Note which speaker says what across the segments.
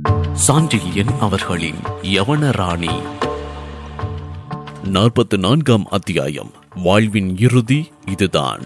Speaker 1: சாண்டில்யன் அவர்களின் யவனராணி நாற்பத்து நான்காம் அத்தியாயம் வாழ்வின் இறுதி இதுதான்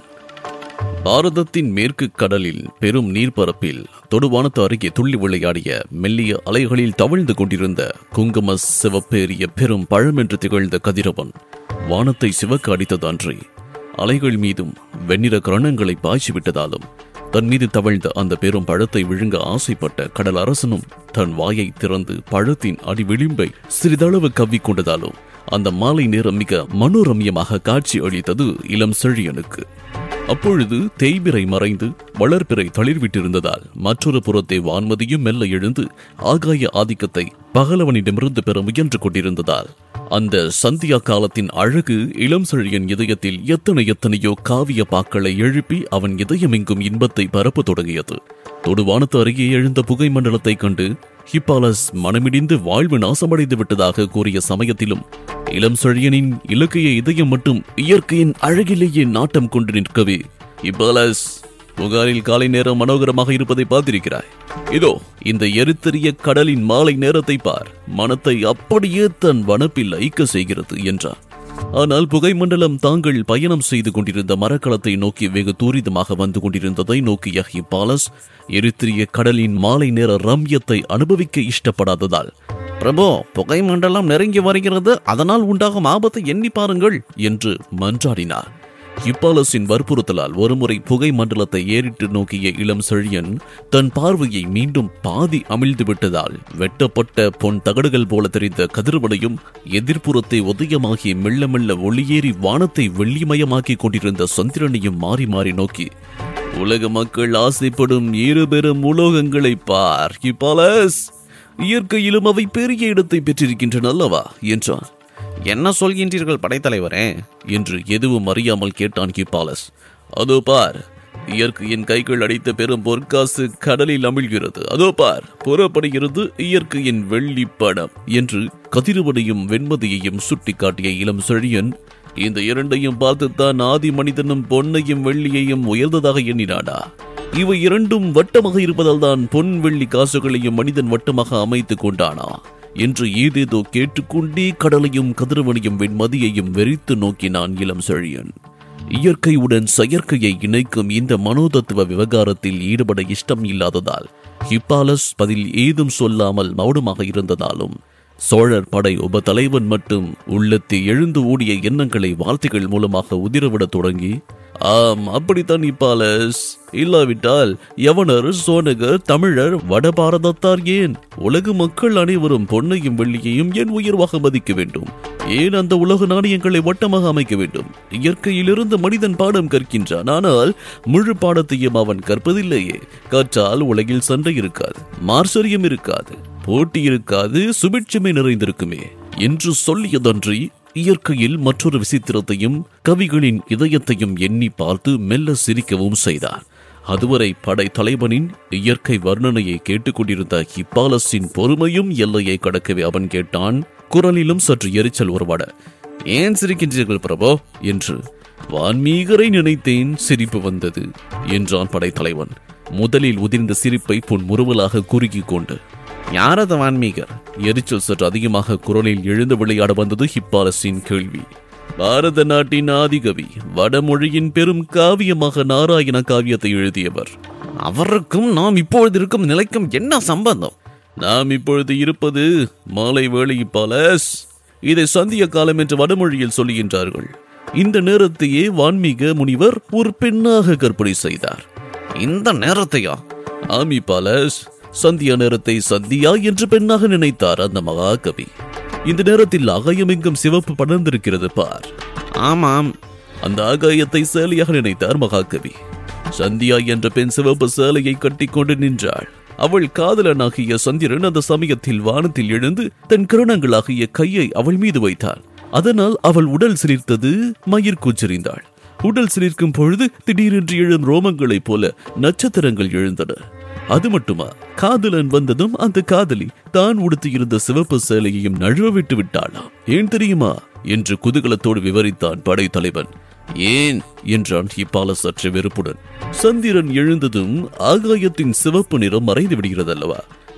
Speaker 1: பாரதத்தின் மேற்கு கடலில் பெரும் நீர்ப்பரப்பில் தொடுவானத்து அருகே துள்ளி விளையாடிய மெல்லிய அலைகளில் தவழ்ந்து கொண்டிருந்த குங்கும சிவப்பேறிய பெரும் பழமென்று திகழ்ந்த கதிரவன் வானத்தை சிவக்க அடித்ததன்றி அலைகள் மீதும் வெண்ணிற கிரணங்களை பாய்ச்சி விட்டதாலும் தன் மீது தவழ்ந்த அந்த பெரும் பழத்தை விழுங்க ஆசைப்பட்ட கடல் அரசனும் தன் வாயை திறந்து பழத்தின் அடி விளிம்பை சிறிதளவு கவ்விக்கொண்டதாலும் அந்த மாலை நேரம் மிக மனோரம்யமாக காட்சி அளித்தது இளம் செழியனுக்கு அப்பொழுது தேய்பிறை மறைந்து வளர்பிறை தளிர்விட்டிருந்ததால் மற்றொரு புறத்தை வான்மதியும் மெல்ல எழுந்து ஆகாய ஆதிக்கத்தை பகலவனிடமிருந்து பெற முயன்று கொண்டிருந்ததால் அந்த சந்தியா காலத்தின் அழகு இளம் செழியன் இதயத்தில் எத்தனை எத்தனையோ காவிய பாக்களை எழுப்பி அவன் இதயமெங்கும் இன்பத்தை பரப்பத் தொடங்கியது தொடுவானத்து அருகே எழுந்த புகை மண்டலத்தைக் கண்டு ஹிப்பாலஸ் மனமிடிந்து வாழ்வு நாசமடைந்து விட்டதாக கூறிய சமயத்திலும் இளம் செழியனின் இலக்கைய இதயம் மட்டும் இயற்கையின் அழகிலேயே நாட்டம் கொண்டு நிற்கவே ஹிப்பாலஸ் புகாரில் காலை நேரம் மனோகரமாக இருப்பதை பார்த்திருக்கிறாய் இதோ இந்த எரித்தெறிய கடலின் மாலை நேரத்தை பார் மனத்தை அப்படியே தன் வனப்பில் ஐக்க செய்கிறது என்றார் ஆனால் புகை மண்டலம் தாங்கள் பயணம் செய்து கொண்டிருந்த மரக்கலத்தை நோக்கி வெகு தூரிதமாக வந்து கொண்டிருந்ததை நோக்கிய ஹிப்பாலஸ் எரித்திரிய கடலின் மாலை நேர ரம்யத்தை அனுபவிக்க இஷ்டப்படாததால் பிரபு புகை மண்டலம் நெருங்கி வருகிறது அதனால் உண்டாகும் ஆபத்தை எண்ணி பாருங்கள் என்று மன்றாடினார் ஹிப்பாலஸின் வற்புறுத்தலால் ஒருமுறை புகை மண்டலத்தை ஏறிட்டு நோக்கிய இளம் செழியன் தன் பார்வையை மீண்டும் பாதி அமிழ்ந்து விட்டதால் வெட்டப்பட்ட பொன் தகடுகள் போல தெரிந்த கதிர்வனையும் எதிர்ப்புறத்தை உதயமாகி மெல்ல மெல்ல ஒளியேறி வானத்தை வெள்ளிமயமாக்கிக் கொண்டிருந்த சந்திரனையும் மாறி மாறி நோக்கி உலக மக்கள் ஆசைப்படும் இரு பெரும் உலோகங்களை பார் ஹிப்பாலஸ் இயற்கையிலும் அவை பெரிய இடத்தை பெற்றிருக்கின்றன அல்லவா என்றான் என்ன சொல்கின்றீர்கள் படைத்தலைவரே என்று எதுவும் அறியாமல் கேட்டான் ஹிப்பாலஸ் அதோ பார் இயற்கையின் கைகள் அடித்த பெரும் பொற்காசு கடலில் அமிழ்கிறது அதோ பார் புறப்படுகிறது இயற்கையின் வெள்ளி படம் என்று கதிரவனையும் வெண்மதியையும் சுட்டிக்காட்டிய இளம் செழியன் இந்த இரண்டையும் பார்த்துத்தான் ஆதி மனிதனும் பொன்னையும் வெள்ளியையும் உயர்ந்ததாக எண்ணினாடா இவை இரண்டும் வட்டமாக இருப்பதால் தான் பொன் வெள்ளி காசுகளையும் மனிதன் வட்டமாக அமைத்துக் கொண்டானா என்று ஏதேதோ கேட்டுக்கொண்டே கடலையும் கதிரவனையும் வெண்மதியையும் வெறித்து நோக்கினான் இளம் செழியன் இயற்கையுடன் செயற்கையை இணைக்கும் இந்த மனோதத்துவ விவகாரத்தில் ஈடுபட இஷ்டம் இல்லாததால் ஹிப்பாலஸ் பதில் ஏதும் சொல்லாமல் மௌனமாக இருந்ததாலும் சோழர் படை உப தலைவன் மட்டும் உள்ளத்தை எழுந்து ஓடிய எண்ணங்களை வார்த்தைகள் மூலமாக உதிரவிடத் தொடங்கி ஆம் அப்படித்தான் இப்பாலஸ் இல்லாவிட்டால் யவனர் சோனகர் தமிழர் வட பாரதத்தார் ஏன் உலக மக்கள் அனைவரும் பொன்னையும் வெள்ளியையும் ஏன் உயர்வாக மதிக்க வேண்டும் ஏன் அந்த உலக நாணயங்களை வட்டமாக அமைக்க வேண்டும் இயற்கையிலிருந்து மனிதன் பாடம் கற்கின்றான் ஆனால் முழு பாடத்தையும் அவன் கற்பதில்லையே கற்றால் உலகில் சண்டை இருக்காது மார்சரியம் இருக்காது போட்டி இருக்காது சுபிட்சமே நிறைந்திருக்குமே என்று சொல்லியதன்றி இயற்கையில் மற்றொரு விசித்திரத்தையும் கவிகளின் இதயத்தையும் எண்ணி பார்த்து மெல்ல சிரிக்கவும் செய்தார் அதுவரை படை தலைவனின் இயற்கை வர்ணனையை கேட்டுக்கொண்டிருந்த ஹிப்பாலஸின் பொறுமையும் எல்லையை கடக்கவே அவன் கேட்டான் குரலிலும் சற்று எரிச்சல் உருவாட ஏன் சிரிக்கின்றீர்கள் பிரபோ என்று வான்மீகரை நினைத்தேன் சிரிப்பு வந்தது என்றான் படைத்தலைவன் முதலில் உதிர்ந்த சிரிப்பை பொன் முறுவலாக குறுக்கிக் கொண்டு யாரது வான்மீகர் எரிச்சல் சற்று அதிகமாக குரலில் எழுந்து விளையாட வந்தது ஹிப்பாலஸின் கேள்வி பாரத நாட்டின் ஆதிகவி வடமொழியின் பெரும் காவியமாக நாராயண காவியத்தை எழுதியவர் அவருக்கும் நாம் இப்பொழுது இருக்கும் நிலைக்கும் என்ன சம்பந்தம் நாம் இப்பொழுது இருப்பது மாலை வேளை பாலஸ் இதை சந்திய காலம் என்று வடமொழியில் சொல்லுகின்றார்கள் இந்த நேரத்தையே வான்மீக முனிவர் ஒரு பெண்ணாக கற்பனை செய்தார் இந்த நேரத்தையா ஆமி பாலஸ் சந்தியா நேரத்தை சந்தியா என்று பெண்ணாக நினைத்தார் அந்த மகாகவி இந்த நேரத்தில் ஆகாயமெங்கும் சிவப்பு படர்ந்திருக்கிறது பார் ஆமாம் அந்த ஆகாயத்தை சேலையாக நினைத்தார் மகாகவி சந்தியா என்ற பெண் சிவப்பு சேலையை கட்டிக்கொண்டு நின்றாள் அவள் காதலனாகிய சந்திரன் அந்த சமயத்தில் வானத்தில் எழுந்து தன் கிரணங்களாகிய கையை அவள் மீது வைத்தான் அதனால் அவள் உடல் சிலிர்த்தது மயிர் கூச்சறிந்தாள் உடல் சிலிர்க்கும் பொழுது திடீரென்று எழும் ரோமங்களைப் போல நட்சத்திரங்கள் எழுந்தன அது மட்டுமா காதலன் வந்ததும் அந்த காதலி தான் உடுத்தியிருந்த சிவப்பு சேலையையும் நழுவ விட்டு விட்டாளாம் ஏன் தெரியுமா என்று குதூகலத்தோடு விவரித்தான் படைத்தலைவன் ஏன் என்றான் ஹிப்பால சற்று வெறுப்புடன் சந்திரன் எழுந்ததும் ஆகாயத்தின் சிவப்பு நிறம் மறைந்து விடுகிறதல்லவா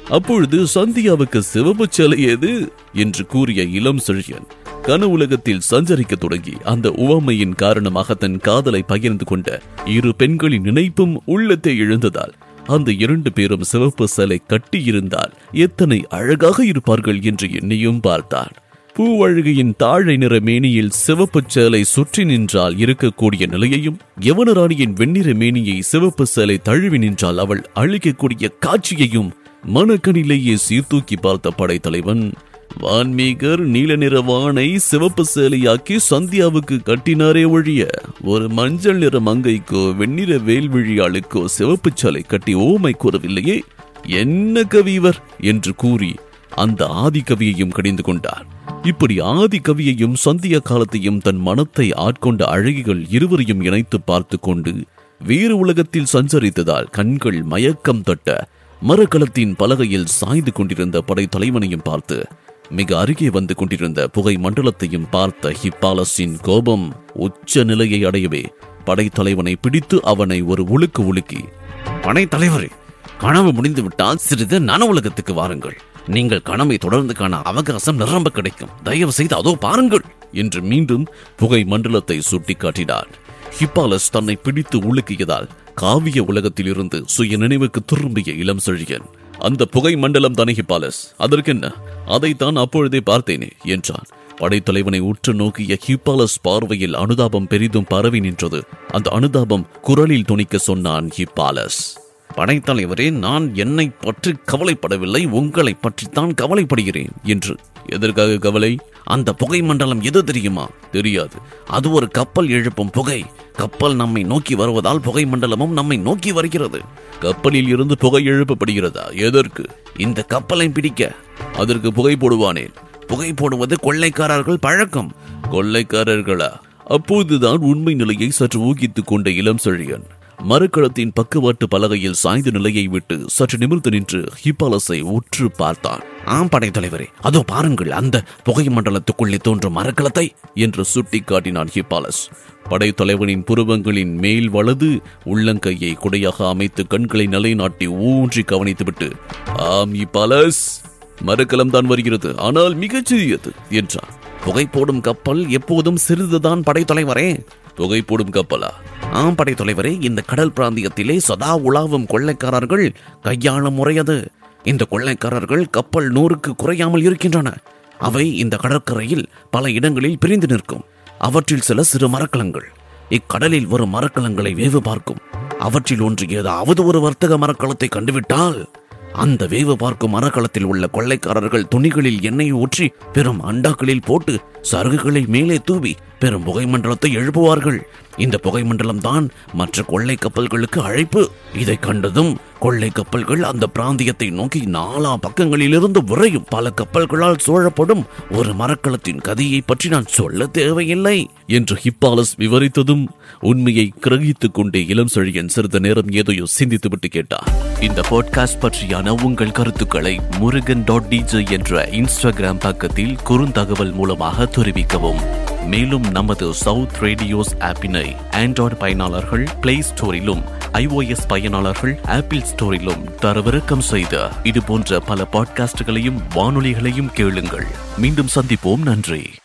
Speaker 1: அப்பொழுது சந்தியாவுக்கு சிவப்பு சேலை ஏது என்று கூறிய இளம் செழியன் கன உலகத்தில் சஞ்சரிக்க தொடங்கி அந்த உவமையின் காரணமாக தன் காதலை பகிர்ந்து கொண்ட இரு பெண்களின் நினைப்பும் உள்ளத்தை இழந்ததால் அந்த இரண்டு பேரும் சிவப்பு சேலை கட்டியிருந்தால் எத்தனை அழகாக இருப்பார்கள் என்று எண்ணியும் பார்த்தான் பூவழுகையின் தாழை நிற மேனியில் சிவப்பு சேலை சுற்றி நின்றால் இருக்கக்கூடிய நிலையையும் யவனராணியின் வெண்ணிற மேனியை சிவப்பு சேலை தழுவி நின்றால் அவள் அழிக்கக்கூடிய காட்சியையும் மனக்கணிலேயே சீர்தூக்கி பார்த்த படைத்தலைவன் வான்மீகர் நீல நிற வானை சிவப்பு சேலையாக்கி சந்தியாவுக்கு கட்டினாரே ஒழிய ஒரு மஞ்சள் நிற மங்கைக்கோ வெண்ணிற வேல்விழியாளுக்கோ சிவப்பு சேலை கட்டி ஓமை கூறவில்லையே என்ன கவி இவர் என்று கூறி அந்த ஆதிகவியையும் கடிந்து கொண்டார் இப்படி ஆதிகவியையும் சந்தியா காலத்தையும் தன் மனத்தை ஆட்கொண்ட அழகிகள் இருவரையும் இணைத்து பார்த்து கொண்டு வேறு உலகத்தில் சஞ்சரித்ததால் கண்கள் மயக்கம் தட்ட மரக்கலத்தின் பலகையில் சாய்ந்து கொண்டிருந்த படைத்தலைவனையும் பார்த்து மிக அருகே வந்து கொண்டிருந்த புகை மண்டலத்தையும் பார்த்த ஹிப்பாலஸின் கோபம் உச்ச நிலையை அடையவே படைத்தலைவனை பிடித்து அவனை ஒரு உலுக்கு உலுக்கி படைத்தலைவரே கனவு முடிந்து விட்டால் சிறிது நன உலகத்துக்கு வாருங்கள் நீங்கள் கனவை தொடர்ந்து காண அவகாசம் நிரம்ப கிடைக்கும் தயவு செய்து அதோ பாருங்கள் என்று மீண்டும் புகை மண்டலத்தை சுட்டிக்காட்டினார் ஹிப்பாலஸ் தன்னை பிடித்து உலுக்கியதால் காவிய உலகத்திலிருந்து சுய நினைவுக்கு திரும்பிய இளம் செழியன் அந்த புகை மண்டலம் தானே ஹிப்பாலஸ் அதற்கென்ன அதைத்தான் அப்பொழுதே பார்த்தேனே என்றான் படைத்தலைவனை உற்று நோக்கிய ஹிப்பாலஸ் பார்வையில் அனுதாபம் பெரிதும் பரவி நின்றது அந்த அனுதாபம் குரலில் துணிக்க சொன்னான் ஹிப்பாலஸ் படைத்தலைவரே நான் என்னை பற்றி கவலைப்படவில்லை உங்களை பற்றித்தான் கவலைப்படுகிறேன் என்று எதற்காக கவலை அந்த புகை மண்டலம் எது தெரியுமா தெரியாது அது ஒரு கப்பல் எழுப்பும் புகை கப்பல் நம்மை நோக்கி வருவதால் புகை மண்டலமும் நம்மை நோக்கி வருகிறது கப்பலில் இருந்து புகை எழுப்பப்படுகிறதா எதற்கு இந்த கப்பலை பிடிக்க அதற்கு புகை போடுவானேன் புகை போடுவது கொள்ளைக்காரர்கள் பழக்கம் கொள்ளைக்காரர்களா அப்போதுதான் உண்மை நிலையை சற்று ஊகித்துக் கொண்ட இளம் செழியன் மரக்களத்தின் பக்கவாட்டு பலகையில் சாய்ந்த நிலையை விட்டு சற்று நிமிர்ந்து நின்று ஹிப்பாலஸை உற்று பார்த்தான் ஆம் படைத்தலைவரே அதோ பாருங்கள் அந்த புகை மண்டலத்துக்குள்ளே தோன்றும் மரக்கலத்தை என்று சுட்டி காட்டினான் ஹிப்பாலஸ் படைத்தலைவனின் புருவங்களின் மேல் வலது உள்ளங்கையை குடையாக அமைத்து கண்களை நிலைநாட்டி ஊன்றி கவனித்துவிட்டு ஆம் ஹிப்பாலஸ் மரக்கலம் தான் வருகிறது ஆனால் மிகச் சிறியது என்றார் புகை போடும் கப்பல் எப்போதும் சிறிதுதான் படைத்தலைவரே புகை போடும் கப்பலா ஆம் படைத்தலைவரே இந்த கடல் பிராந்தியத்திலே சதா உலாவும் கொள்ளைக்காரர்கள் கையாளும் முறையது இந்த கொள்ளைக்காரர்கள் கப்பல் நூறுக்கு குறையாமல் இருக்கின்றன அவை இந்த கடற்கரையில் பல இடங்களில் பிரிந்து நிற்கும் அவற்றில் சில சிறு மரக்கலங்கள் இக்கடலில் வரும் மரக்கலங்களை வேவு பார்க்கும் அவற்றில் ஒன்று ஏதாவது ஒரு வர்த்தக மரக்கலத்தை கண்டுவிட்டால் அந்த வேவு பார்க்கும் மரக்கலத்தில் உள்ள கொள்ளைக்காரர்கள் துணிகளில் எண்ணெய் ஊற்றி பெரும் அண்டாக்களில் போட்டு சருகுகளை மேலே தூவி பெரும் புகை மண்டலத்தை எழுப்புவார்கள் இந்த புகை மண்டலம் தான் மற்ற கொள்ளை கப்பல்களுக்கு அழைப்பு இதை கண்டதும் கொள்ளை கப்பல்கள் அந்த பிராந்தியத்தை நோக்கி நாலா பக்கங்களிலிருந்து விரையும் பல கப்பல்களால் சூழப்படும் ஒரு மரக்கலத்தின் கதையை பற்றி நான் சொல்ல தேவையில்லை என்று ஹிப்பாலஸ் விவரித்ததும் உண்மையை கிரகித்துக் கொண்டே இளம் செழியன் சிறிது நேரம் ஏதையோ சிந்தித்துவிட்டு கேட்டார் இந்த பாட்காஸ்ட் பற்றியான உங்கள் கருத்துக்களை முருகன் டாட் டிஜே என்ற இன்ஸ்டாகிராம் பக்கத்தில் குறுந்தகவல் மூலமாக தெரிவிக்கவும் மேலும் நமது சவுத் ரேடியோஸ் ஆப்பினை ஆண்ட்ராய்டு பயனாளர்கள் பிளே ஸ்டோரிலும் ஐஓஎஸ் பயனாளர்கள் ஆப்பிள் ஸ்டோரிலும் தரவிறக்கம் செய்த இது போன்ற பல பாட்காஸ்டுகளையும் வானொலிகளையும் கேளுங்கள் மீண்டும் சந்திப்போம் நன்றி